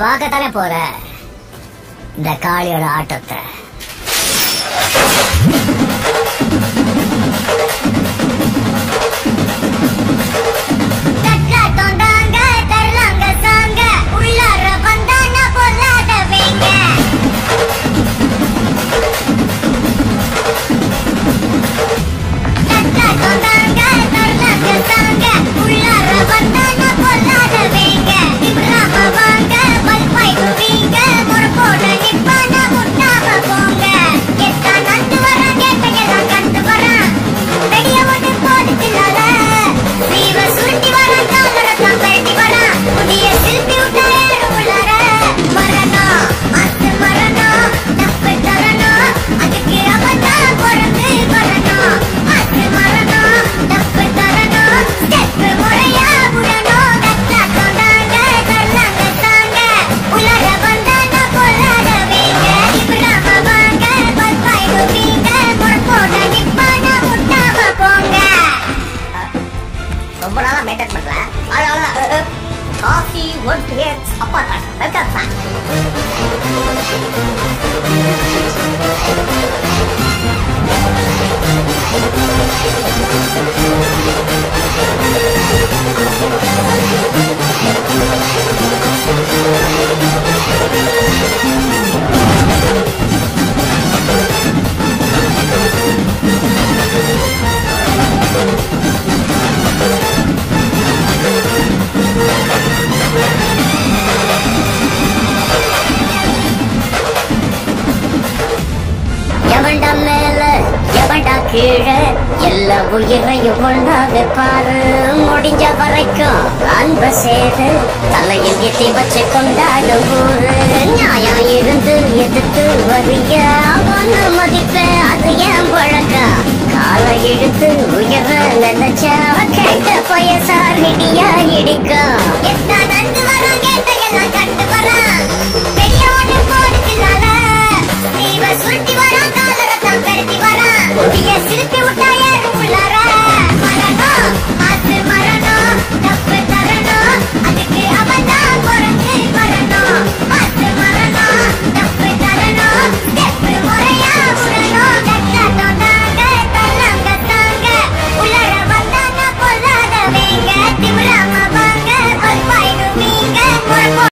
பார்க்கத்தானே போற இந்த காளியோட ஆட்டத்தை தட்டாட்டம் தாங்க, தரலாங்க சாங்க, உள்ளார வந்தானா பொல்லாத வைங்க. தட்டாட்டம் தாங்க, தரலாங்க சாங்க, உள்ளார வந்தானா பொல்லாத வைங்க. திமிராம வாங்க, பல்பாய்க்கு வீங்க, முறப்போட நிப்பானா முட்டாம போங்க. எத்தா நந்து வரான், கேட்டையெல்லாம் கண்டு வரான். வெடிய ஒண்ணு போடுச்சுனால, சீவ சுருட்டி வரான், காலரத்தான் பரட்டி வரான். முடிய சில்பி விட்டா ஏறு உள்ளார. மரணம், அத்து மரணம், தப்பு தரணும், அதுக்கு அவன்தான் பிறந்து வரணும். அத்து மரணம், தப்பு தரணும், step முறையா விடணும். தட்டாட்டம் தாங்க, தரலாங்க தாங்க, உலக வந்தானா பொல்லாத வைங்க. இப்ராம வாங்க, பல்பாய்க்கு வீங்க, முறப்போட நிப்பானா முட்டாம போங்க ரொம்ப நாளா மெயின்டைன் பண்ற அதனால காஃபி ஒன் பிளேட் அப்பா வெல்கம் சார் எவன்டா மேல எவன்டா கீழே எல்லா உயிரையும் ஒன்றாக பாரு முடிஞ்ச வரைக்கும் அன்ப சேரு தலையில் எத்தி வச்சு கொண்டாடும் ஊரு நியாயம் இருந்து எதிர்த்து வரிய அவன மதிப்ப அது ஏன் பழக்கம் காலை இழுத்து உயர நினைச்சா கேட்ட பயசார் இடியா இடிக்கும் எத்தா நந்து வரான், கேட்டையெல்லாம் கண்டு வரான். பெரிய ஒண்ணு போடுச்சுனால, சீவ சுருட்டி வரான், காலரத்தான் பெருட்டி வரான். முடிய சிலுப்பி விட்டா ஏறு உள்ளார.